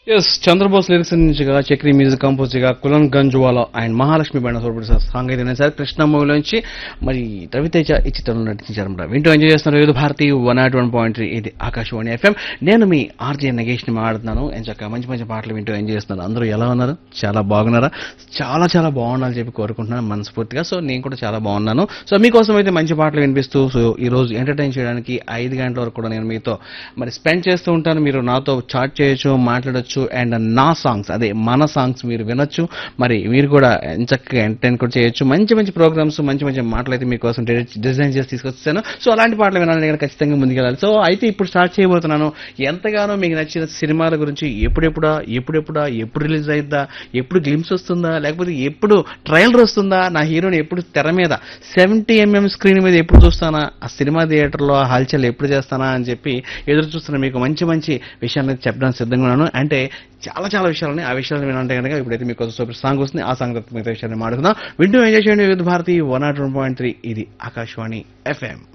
yes Chandrabose lyrics నుంచిగా Chakri music కంపోజ్గా కులన్ గంజువాలా అండ్ మహాలక్ష్మి బైన సోర్పడి సాంగ్ అయితే విన్నారు సార్ కృష్ణ మూవీలోంచి మరి రవితేజ ఈ చిత్రంలో నటించారు వింటూ ఎంజాయ్ చేస్తున్నారు Vividh Bharati one nought one point three ఇది ఆకాశవాణి ఎఫ్ఎం నేను మీ ఆర్జే నగేష్ ని మాట్లాడుతున్నాను ఎంచక్క మంచి మంచి పాటలు వింటూ ఎంజాయ్ చేస్తున్నారు అందరూ ఎలా ఉన్నారు చాలా బాగున్నారా చాలా చాలా బాగుండాలని చెప్పి కోరుకుంటున్నాను మనస్ఫూర్తిగా సో నేను కూడా చాలా బాగున్నాను సో మీకోసం అయితే మంచి పాటలు వినిపిస్తూ సో ఈ రోజు ఎంటర్టైన్ చేయడానికి ఐదు గంటల వరకు కూడా నేను మీతో మరి స్పెండ్ చేస్తూ ఉంటాను మీరు నాతో చాట్ చేయొచ్చు మాట్లాడొచ్చు అండ్ నా సాంగ్స్ అదే మన సాంగ్స్ మీరు వినొచ్చు మరి మీరు కూడా చక్కగా ఎంటర్టైన్ కూడా చేయొచ్చు మంచి మంచి ప్రోగ్రామ్స్ మంచి మంచి మాటలు అయితే మీకోసం డిజైన్ చేసి తీసుకొచ్చాను సో అలాంటి పాటలు వినాలని నేను ఖచ్చితంగా ముందుకెళ్ళాలి సో అయితే ఇప్పుడు స్టార్ట్ చేయబోతున్నాను ఎంతగానో మీకు నచ్చిన సినిమాల గురించి ఎప్పుడెప్పుడా ఎప్పుడెప్పుడా ఎప్పుడు రిలీజ్ అయిద్దా ఎప్పుడు గ్లిమ్స్ వస్తుందా లేకపోతే ఎప్పుడు ట్రయలర్ వస్తుందా నా హీరోని ఎప్పుడు తెర మీద సెవెంటీ ఎంఎం స్క్రీన్ మీద ఎప్పుడు చూస్తానా ఆ సినిమా థియేటర్లో ఆ హల్చల్ ఎప్పుడు చేస్తానా అని చెప్పి ఎదురు చూస్తున్న మీకు మంచి మంచి విషయాన్ని చెప్పడానికి సిద్ధంగా ఉన్నాను అంటే చాలా చాలా విషయాలని ఆ విషయాలు వినంటే కనుక ఇప్పుడైతే మీకు సూపర్ సాంగ్ వస్తుంది ఆ సాంగ్ మిగతా విషయాన్ని మాట్లాడుకుందాం వింటూ ఎంజాయ్ చేయండి Vividh Bharati one nought one point three ఇది ఆకాశవాణి ఎఫ్ఎం